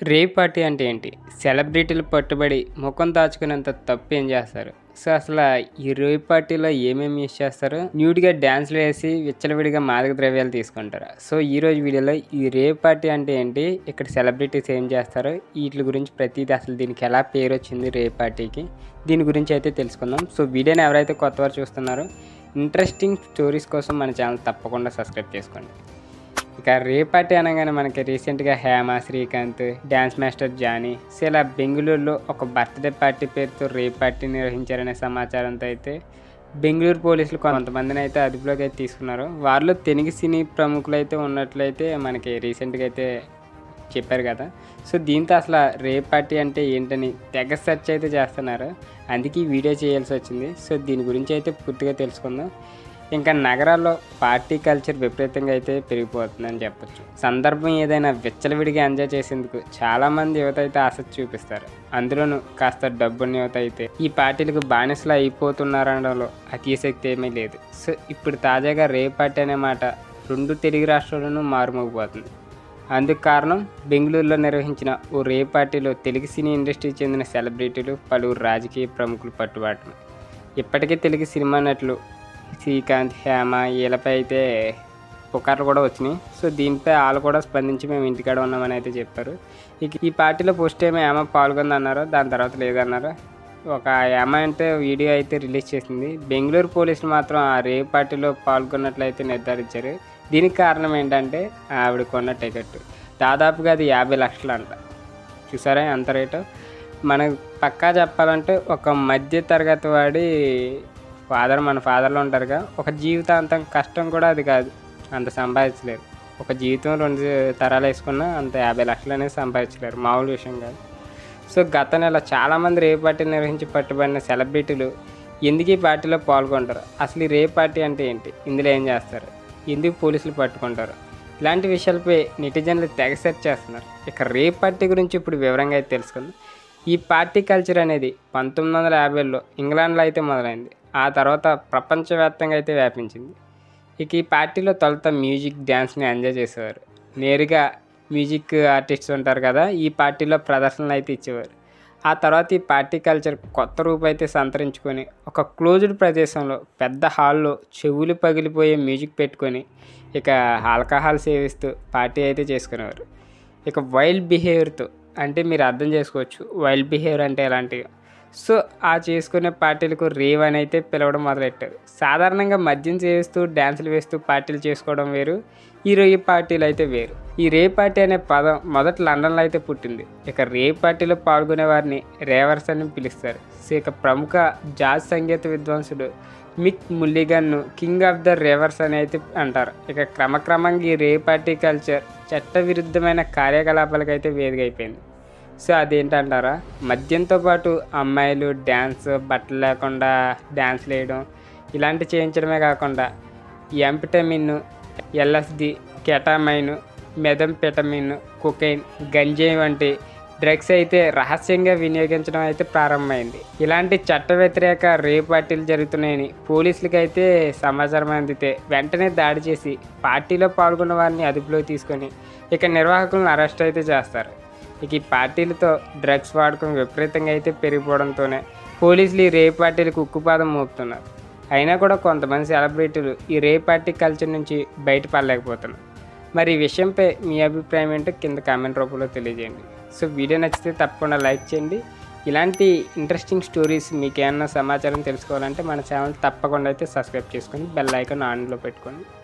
rave party అంటే ఏంటి సెలబ్రిటీలు పట్టుబడి ముఖం దాచుకునేంత తప్పు ఏం చేస్తారు సో అసలు ఈ రేవ్ పార్టీలో ఏమేమి యూస్ చేస్తారు న్యూడ్గా డ్యాన్స్లు వేసి విచ్చలవిడిగా మాదక ద్రవ్యాలు తీసుకుంటారు సో ఈ రోజు వీడియోలో ఈ రేవ్ పార్టీ అంటే ఏంటి ఇక్కడ సెలబ్రిటీస్ ఏం చేస్తారు వీటి గురించి ప్రతిదీ అసలు దీనికి ఎలా పేరు వచ్చింది రేవ్ పార్టీకి దీని గురించి అయితే తెలుసుకుందాం సో వీడియోని ఎవరైతే కొత్త వారు చూస్తున్నారో ఇంట్రెస్టింగ్ స్టోరీస్ కోసం మన ఛానల్ తప్పకుండా సబ్స్క్రైబ్ చేసుకోండి ఇక రేపాటి అనగానే మనకి రీసెంట్గా Hema Srikanth dance master Jani so ఇలా బెంగళూరులో ఒక బర్త్డే పార్టీ పేరుతో రేప్ పార్టీ నిర్వహించారనే సమాచారంతో అయితే బెంగళూరు పోలీసులు కొంతమందిని అయితే అదుపులోకి అయితే తీసుకున్నారు వారిలో తెలుగు సినీ ప్రముఖులు అయితే ఉన్నట్లయితే మనకి రీసెంట్గా అయితే చెప్పారు కదా సో దీంతో అసలు రేప్ పార్టీ అంటే ఏంటని తెగ సెర్చ్ అయితే చేస్తున్నారు అందుకే ఈ వీడియో చేయాల్సి వచ్చింది సో దీని గురించి అయితే పూర్తిగా తెలుసుకుందాం ఇంకా నగరాల్లో పార్టీ కల్చర్ విపరీతంగా అయితే పెరిగిపోతుందని చెప్పొచ్చు సందర్భం ఏదైనా విచ్చలవిడిగా ఎంజాయ్ చేసేందుకు చాలామంది యువత అయితే ఆసక్తి చూపిస్తారు అందులోనూ కాస్త డబ్బున్న యువత అయితే ఈ పార్టీలకు బానిసలు అయిపోతున్నారనడంలో అతిశక్తి ఏమీ లేదు సో ఇప్పుడు తాజాగా రే పార్టీ అనే మాట రెండు తెలుగు రాష్ట్రాల్లోనూ మారుమోగిపోతుంది అందుకు కారణం బెంగళూరులో నిర్వహించిన ఓ రే పార్టీలో తెలుగు సినీ ఇండస్ట్రీకి చెందిన సెలబ్రిటీలు పలువురు రాజకీయ ప్రముఖులు పట్టుబాటం ఇప్పటికే తెలుగు సినిమా నటులు శ్రీకాంత్ హేమ వీళ్ళపై అయితే పుకార్లు కూడా వచ్చినాయి సో దీనిపై వాళ్ళు కూడా స్పందించి మేము ఇంటికాడ ఉన్నామని అయితే చెప్పారు ఇక ఈ పార్టీలో పోస్ట్ ఏమో ఏమ పాల్గొంది అన్నారు దాని తర్వాత లేదన్నారు ఒక ఏమ అంటే వీడియో అయితే రిలీజ్ చేసింది బెంగళూరు పోలీసులు మాత్రం ఆ రే పార్టీలో పాల్గొన్నట్లయితే నిర్ధారించారు దీనికి కారణం ఏంటంటే ఆవిడ కొన్న టికెట్ దాదాపుగా అది యాభై లక్షలు అంట చూసారా ఎంత రేటు మనకు పక్కా చెప్పాలంటే ఒక మధ్య తరగతి వాడి ఫాదర్ మన ఫాదర్లో ఉంటారుగా ఒక జీవితాంతం కష్టం కూడా అది కాదు అంత సంపాదించలేరు ఒక జీవితం రెండు తరాలు వేసుకున్నా అంత యాభై లక్షలు అనేది సంపాదించలేరు మామూలు విషయం కాదు సో గత నెల చాలామంది రే పార్టీ నిర్వహించి పట్టుబడిన సెలబ్రిటీలు ఎందుకు ఈ పార్టీలో పాల్గొంటారు అసలు ఈ రే పార్టీ అంటే ఏంటి ఇందులో ఏం చేస్తారు ఎందుకు పోలీసులు పట్టుకుంటారు ఇలాంటి విషయాలపై నెటిజన్లు తెగ సెర్చ్ చేస్తున్నారు ఇక రే పార్టీ గురించి ఇప్పుడు వివరంగా అయితే తెలుసుకుందాం ఈ పార్టీ కల్చర్ అనేది పంతొమ్మిది వందల యాభైలో ఇంగ్లాండ్లో అయితే మొదలైంది ఆ తర్వాత ప్రపంచవ్యాప్తంగా అయితే వ్యాపించింది ఇక ఈ పార్టీలో తొలుత మ్యూజిక్ డ్యాన్స్ని ఎంజాయ్ చేసేవారు నేరుగా మ్యూజిక్ ఆర్టిస్ట్స్ ఉంటారు కదా ఈ పార్టీలో ప్రదర్శనలు అయితే ఇచ్చేవారు ఆ తర్వాత ఈ పార్టీ కల్చర్ కొత్త రూపు అయితే సంతరించుకొని ఒక క్లోజ్డ్ ప్రదేశంలో పెద్ద హాల్లో చెవులు పగిలిపోయే మ్యూజిక్ పెట్టుకొని ఇక ఆల్కహాల్ సేవిస్తూ పార్టీ అయితే చేసుకునేవారు ఇక వైల్డ్ బిహేవియర్తో అంటే మీరు అర్థం చేసుకోవచ్చు వైల్డ్ బిహేవియర్ అంటే ఎలాంటివి సో ఆ చేసుకునే పార్టీలకు రేవ్ అని అయితే పిలవడం మొదలెట్టారు సాధారణంగా మద్యం సేవిస్తూ డ్యాన్సులు వేస్తూ పార్టీలు చేసుకోవడం వేరు ఈ రొయ్యి పార్టీలు అయితే వేరు ఈ రే పార్టీ అనే పదం మొదట లండన్లో అయితే పుట్టింది ఇక రే పార్టీలో పాల్గొనే వారిని రేవర్స్ అని పిలుస్తారు సో ఇక ప్రముఖ జాజ్ సంగీత విద్వాంసుడు మిక్ ముల్లిగన్ను కింగ్ ఆఫ్ ద రేవర్స్ అని అయితే అంటారు ఇక క్రమక్రమంగా ఈ రే పార్టీ కల్చర్ చట్టవిరుద్ధమైన కార్యకలాపాలకు అయితే వేదిక అయిపోయింది సో అదేంటంటారా మద్యంతో పాటు అమ్మాయిలు డ్యాన్స్ బట్టలు లేకుండా డ్యాన్స్ వేయడం ఇలాంటి చేయించడమే కాకుండా amphetamine LSD ketamine methamphetamine cocaine గంజాయి వంటి డ్రగ్స్ అయితే రహస్యంగా వినియోగించడం అయితే ప్రారంభమైంది ఇలాంటి చట్ట వ్యతిరేక రే పార్టీలు జరుగుతున్నాయని పోలీసులకి అయితే సమాచారం అందితే వెంటనే దాడి చేసి పార్టీలో పాల్గొన్న వారిని అదుపులోకి తీసుకొని ఇక నిర్వాహకులను అరెస్ట్ అయితే చేస్తారు ఇక ఈ పార్టీలతో డ్రగ్స్ వాడకం విపరీతంగా అయితే పెరిగిపోవడంతోనే పోలీసులు ఈ రే పార్టీలకు ఉక్కుపాదం మోపుతున్నారు అయినా కూడా కొంతమంది సెలబ్రిటీలు ఈ రే పార్టీ కల్చర్ నుంచి బయటపడలేకపోతున్నారు మరి ఈ విషయంపై మీ అభిప్రాయం ఏంటో కింద కామెంట్ రూపంలో తెలియజేయండి సో వీడియో నచ్చితే తప్పకుండా లైక్ చేయండి ఇలాంటి ఇంట్రెస్టింగ్ స్టోరీస్ మీకు ఏమన్నా సమాచారం తెలుసుకోవాలంటే మన ఛానల్ తప్పకుండా అయితే సబ్స్క్రైబ్ చేసుకొని బెల్ ఐకాన్ ఆన్లో పెట్టుకోండి